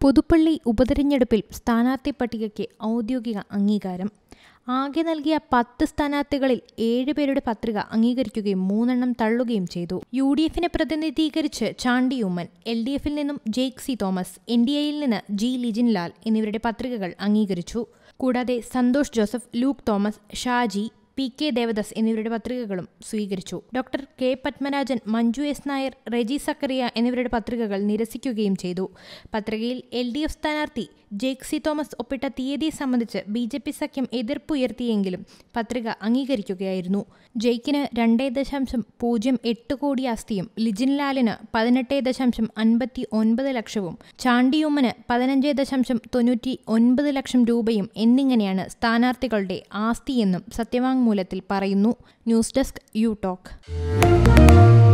പുതുപ്പള്ളി ഉപതെരഞ്ഞെടുപ്പിൽ സ്ഥാനാർത്ഥി പട്ടികയ്ക്ക് ഔദ്യോഗിക അംഗീകാരം ആകെ നൽകിയ പത്ത് സ്ഥാനാർത്ഥികളിൽ ഏഴ് പേരുടെ പത്രിക അംഗീകരിക്കുകയും മൂന്നെണ്ണം തള്ളുകയും ചെയ്തു യു ഡി എഫിനെ പ്രതിനിധീകരിച്ച് ചാണ്ടി ഉമ്മൻ എൽ ഡി എഫിൽ നിന്നും Jaick C Thomas N D എയിൽ നിന്ന് ജി ലിജിൻ ലാൽ എന്നിവരുടെ പത്രികകൾ അംഗീകരിച്ചു കൂടാതെ സന്തോഷ് ജോസഫ് ലൂക്ക് തോമസ് ഷാജി പി കെ ദേവദാസ് എന്നിവരുടെ പത്രികകളും സ്വീകരിച്ചു doctor K Padmarajan Manju S Nair Reji Sakkariya എന്നിവരുടെ പത്രികകൾ നിരസിക്കുകയും ചെയ്തു പത്രികയിൽ എൽ ഡി എഫ് സ്ഥാനാർത്ഥി ജേക്സി തോമസ് ഒപ്പിട്ട തീയതി സംബന്ധിച്ച് ബി ജെ പി സഖ്യം എതിർപ്പുയർത്തിയെങ്കിലും പത്രിക അംഗീകരിക്കുകയായിരുന്നു ജെയ്ക്കിന് രണ്ടേ ദശാംശം പൂജ്യം എട്ട് കോടി ആസ്തിയും ലിജിൻ ലാലിന് പതിനെട്ട് ദശാംശം അൻപത്തി ഒൻപത് ലക്ഷവും ചാണ്ടിയുമ്മന് പതിനഞ്ച് ദശാംശം തൊണ്ണൂറ്റി ഒൻപത് ലക്ഷം രൂപയും എന്നിങ്ങനെയാണ് സ്ഥാനാർത്ഥികളുടെ ആസ്തിയെന്നും സത്യവാങ്മൂലത്തിൽ പറയുന്നു ന്യൂസ് ഡെസ്ക് യു ടോക്ക്